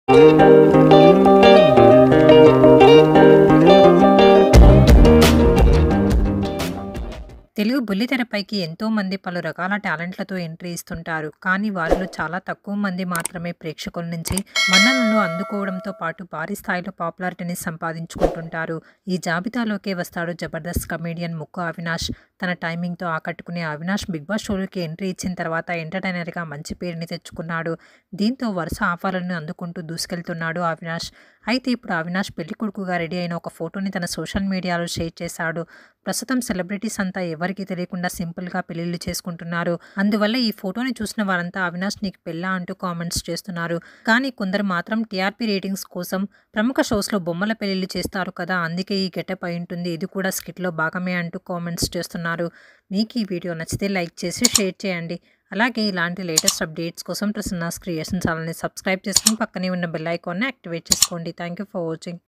తెలుగు బుల్లితెరపైకి ఎంతో మంది పలు రకాల టాలెంట్లతో ఎంట్రీ ఇస్తుంటారు. కానీ వారిలో చాలా తక్కువ మంది మాత్రమే ప్రేక్షకుల నుంచి మన్ననలు అందుకోవడంతో పాటు భారీ స్థాయిలో పాపులారిటీని సంపాదించుకుంటుంటారు. ఈ జాబితాలోకే వస్తాడు జబర్దస్త్ కమెడియన్ ముక్కు అవినాష్. తన టైమింగ్‌తో ఆకట్టుకునే అవినాష్ 'బిగ్ బాస్' షోలోకి ఎంట్రీ ఇచ్చిన తర్వాత ఎంటర్‌టైనర్‌గా మంచి పేరుని తెచ్చుకున్నాడు. దీంతో వరుస ఆఫర్లను అందుకుంటూ దూసుకెళ్తున్నాడు అవినాష్. అయితే ఇప్పుడు అవినాష్ పెళ్లికొడుకుగా రెడీ అయిన ఒక ఫోటోని తన సోషల్ మీడియాలో షేర్ చేశాడు. ప్రస్తుతం సెలబ్రిటీస్ అంతా ఎవరికీ తెలియకుండా సింపుల్‌గా పెళ్లిళ్లు చేసుకుంటున్నారు. అందువల్ల ఈ ఫోటోని చూసిన వారంతా అవినాష్ నీకు పెళ్లా అంటూ కామెంట్స్ చేస్తున్నారు. కానీ కొందరు మాత్రం టీఆర్పీ రేటింగ్స్ కోసం ప్రముఖ షోస్‌లో బొమ్మల పెళ్లిళ్లు చేస్తారు కదా అందుకే ఈ గెటప్ అయుంటుంది. ఇది కూడా స్కిట్‌లో భాగమే అంటూ కామెంట్స్ చేస్తున్నారు. మీకీ వీడియో నచ్చితే లైక్ చేసి షేర్ చేయండి. అలాగే ఇలాంటి లేటెస్ట్ అప్డేట్స్ కోసం ప్రసన్నాస్ క్రియేషన్ ఛానల్‌ని సబ్స్క్రైబ్ చేసుకొని పక్కనే ఉన్న బెల్ ఐకాన్‌ని యాక్టివేట్ చేసుకోండి. Thank you for watching.